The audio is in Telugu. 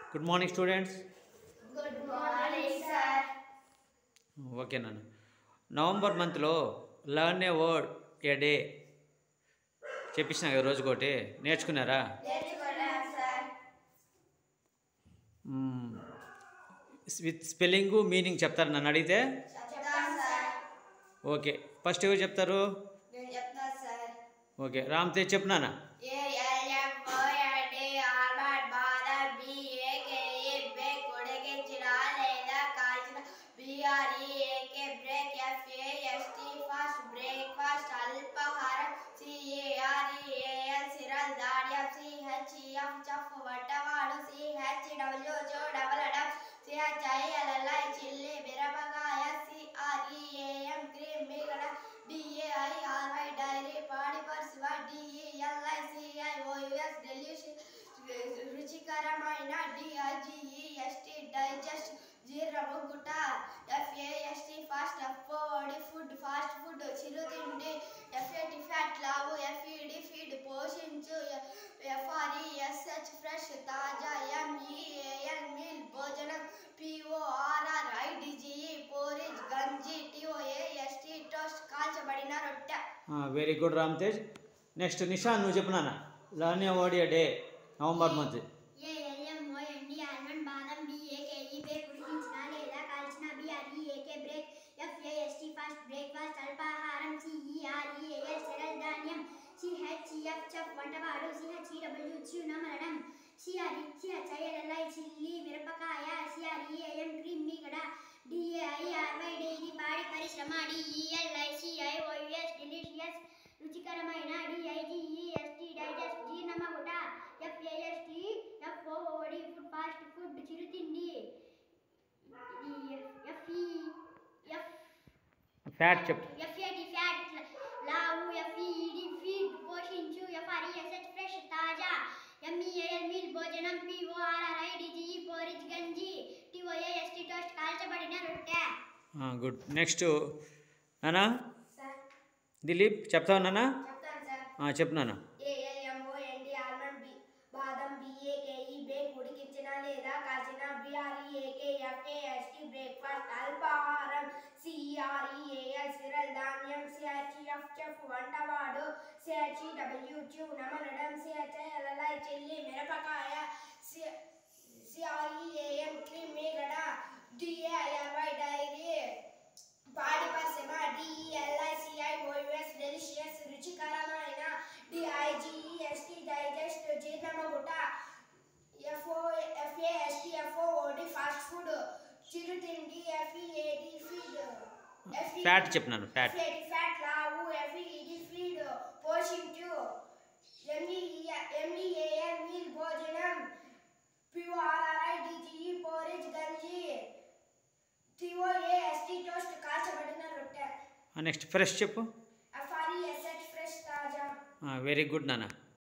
good morning students good morning sir okay నాన్న నవంబర్ మంత్లో learn a word a day చెప్పించిన కదా రోజుకోటి నేర్చుకున్నారా నేర్చుకున్నాం సార్ విత్ స్పెల్లింగు మీనింగ్ చెప్తారు నన్ను అడిగితే చెప్తాను సార్ ఓకే ఫస్ట్ ఎవరు చెప్తారు నేను చెప్తాను సార్ ఓకే రామ్ తేజ్ చెప్పు నాన్న A L M O N D almond బాదం B A K E bake కొడగించిన లేదా కాల్చిన B R E A K break F A S T fast breakfast అల్పాహారం C E R E A L cereal ధాన్యం C H E F chef వంటవాడు సి హెచ్ డబ్ల్యూ జో డబల్ డబ్ C H I L L I chilli మిరపకాయ C R E A M cream మిగడ D A I R I dairy పాడి పరిశివ D E L I C I O S delicious రుచికరమైన D I G E S T digest జీర్ణముగుట F A S T fast F O D food fast food చిరుతిండి ఎఫ్ ఏ టి ఫ్యాట్ లావు ఎఫ్ ఈ డి ఫీడ్ పోషించు F R E S H fresh తాజా M E A L meal భోజనం P O R R I D G E porridge గంజి టి ఓ ఏ ఎస్ టి టోస్ట్ కాల్చబడిన రొట్టె very good Ram Tej next Nishan నువ్వు చెప్పు నాన్న learn a word a day November month A L M O N D almond బాదం బిఏ కేఈ బే ఉడికించిన లేదా కాల్చిన B R E A K break F A S T fast breakfast అల్పాహారం సిఈఆర్ఈఏఎల్ సెరల్ ధాన్యం సిహెచ్ఈఎఫ్ చెఫ్ వంటవాడు సిహెచ్ఈడబ్ల్యూ చ్యూనమరణం సిఆర్ఈ సిహెచ్ఐఎల్ఎల్ఐ చిల్లి మిరపకాయ సిఆర్ఈఏఎం క్రీమ్ మీగడ డిఏఐఆర్వై డైరీ పాడి పరిశ్రమ డిఈఎల్ఐసిఐ ఓయుఎస్ డెలిషియస్ రుచికరమైన డిఐజిఈఎస్టి డైజెస్ట్ జీర్ణమగుట F A S T F O O D food fast food చిరుతిండి ఎఫ్ఈ ఎఫ్ ఫ్యాట్ చెప్పు ఎఫ్ఏటి ఫ్యాట్ లావు ఎఫ్ఈడి ఫీడ్ పోషించు ఎఫ్ఆర్ఈఎస్హెచ్ ఫ్రెష్ తాజా ఎంఈఏఎల్ మీల్ భోజనం పిఓఆర్ఆర్ఐ డిజిఈ పోరిజ్ గంజి టిఓఏఎస్టి టోస్ట్ కాల్చబడిన రొట్టె గుడ్ నెక్స్ట్ నానా సార్ దిలీప్ చెప్తావు నాన్న చెప్తాను సార్ ఆ, చెప్పు నాన్న ఏఎల్ఎంఓ ఎన్డి ఆల్మండ్ బి బాదం బిఏకేఈ బేక్ ఉడికించిన లేదా కాల్చిన బిఆర్ఈఏకే ఎఫ్ఏఎస్టి బ్రేక్ఫాస్ట్ అల్పాహారం సిఆర్ఈఏఎల్ సిరల్ ధాన్యం సిహెచ్ఎఫ్ చెఫ్ వంటవాడు సిహెచ్డబ్ల్యూ చ్యూ నమనడం సిహెచ్ఐఎల్ఐ చిల్లి మిరపకాయ సిఆర్ఈఏఎం క్రీమ్ మీగడ డిఏఐఆర్వై డైరీ పాడి పరిశ్రమ డిఈఎల్ఐసిఐ ఓయుఎస్ డెలిషియస్ రుచికరమైన డిఐజిఈఎస్టి డైజెస్ట్ జీర్ణమగుట F O F A S T F O O D fast food చిరుతిండి ఎఫ్ఈఏడి ఫీడ్ ఫ్యాట్ చెప్పు నాన్న ఫ్యాట్ ఎఫ్ఏడి ఫ్యాట్ లావు ఎఫ్ఈడి ఫీడ్ పోషించు ఎంఈఏఎన్ మీల్ భోజనం పిఓఆర్ఆర్ఐ డిజిఈ పోరిజ్ గంజి టిఓఏ ఎస్టీ టోస్ట్ కాల్చబడిన రొట్టె నెక్స్ట్ ఫ్రెష్ చెప్పు ఎఫ్ఆర్ఈఎస్హెచ్ ఫ్రెష్ తాజా వెరీ గుడ్ నాన్న